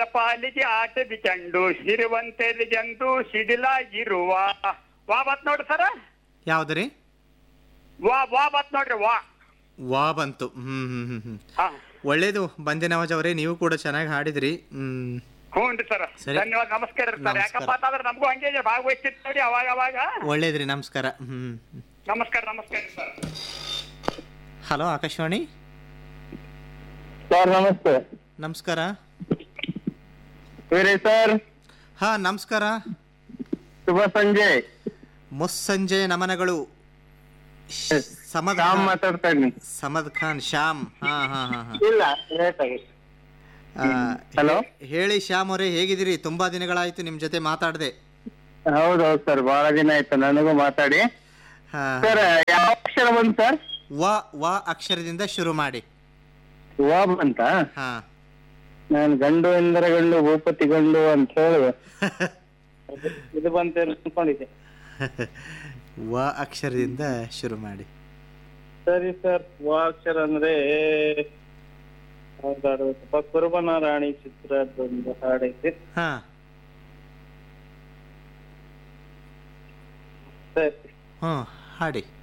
ಪಾಲಿಗೆ ಆಟದ ಚೆಂಡು ಸಿರಿವಂತೆಲಿ ಜಂಡು ಸಿಡಿಲಾಗಿರುವ ವಾ ಬತ್ ನೋಡ್ರಿ ಸರ ಯಾವ್ದು ರೀ ವಾ ವಾ ಬತ್ ನೋಡ್ರಿ ವಾ ವಾ ಬಂತು ಹ್ಮ್ ಹ್ಮ್ ಹ್ಮ್ ಹ್ಮ್ ಹಾ ಒಳ್ಳೇದು ಬಂದಿನವಾಜ್ ಅವರೇ ನೀವು ಕೂಡ ಚೆನ್ನಾಗಿ ಹಾಡಿದ್ರಿ ಹ್ಮ್ ಹ್ಞೂನ್ರಿ ಸರ್ ಸರಿ. ಧನ್ಯವಾದ ನಮಸ್ಕಾರ ರೀ ಸರ್ ನಮಸ್ಕಾರ. ಯಾಕಪ್ಪ ಅಂತಂದ್ರೆ ನಮಗೂ ಹಂಗೆ ಭಾಗವಹಿಸ್ತಿತ್ತು ನೋಡಿ ಅವಾಗ ಅವಾಗ ಒಳ್ಳೇದ್ರಿ ನಮಸ್ಕಾರ ಹ್ಮ್ ನಮಸ್ಕಾರ ನಮಸ್ಕಾರ ಸರ್ ಹಲೋ ಆಕಾಶವಾಣಿ ಸರ್ ನಮಸ್ತೆ ನಮಸ್ಕಾರ ವೀರೇ ಸರ್ ಹಾ ನಮಸ್ಕಾರ ಶುಭ ಸಂಜೆ ಮುಸ್ಸಂಜೆ ನಮನಗಳು ಸಮದ್ ರಾಮ್ ಖಾನ್ ಮಾತಾಡ್ತಾ ಇದ್ದೀನಿ ಸಮದ್ ಖಾನ್ ಶ್ಯಾಮ್ ಹಾ ಹಾ ಹಾ ಹಾ ಇಲ್ಲ ಲೇಟ್ ಆಗಿ ಆ, ಹಲೋ ಹೇಳಿ ಶ್ಯಾಮ್ ಅವರೇ ಹೇಗಿದ್ದೀರಿ ತುಂಬಾ ದಿನಗಳಾಯ್ತು ನಿಮ್ ಜೊತೆ ಮಾತಾಡದೆ ಹೌದೌದು ಸರ್ ಬಹಳ ದಿನ ಆಯ್ತು ನನಗೂ ಮಾತಾಡಿ ಹಾ ಸರ್ ಯಾವ ಅಕ್ಷರ ಬಂತು ಸರ್ ವ ವ ಅಕ್ಷರದಿಂದ ಶುರು ಮಾಡಿ ವ ಬಂತ ಹಾ ನಾನು ಗಂಡು ಎಂದರೆ ಗಂಡು ಭೂಪತಿ ಗಂಡು ಅಂತ ಹೇಳಿ ಇದು ಬಂತ ಅನ್ಕೊಂಡಿದ್ದೆ ವ ಅಕ್ಷರದಿಂದ ಶುರು ಮಾಡಿ ಸರಿ ಸರ್ ವ ಅಕ್ಷರ ಅಂದ್ರೆ ಯಾವ್ದು ಹಾಡು? ಸ್ವಲ್ಪ ಕುರುಬನ ರಾಣಿ ಚಿತ್ರದೊಂದು ಹಾಡೈತೆ ಹಾ ಸರಿ ಹ್ಮ್ ಹಾಡಿ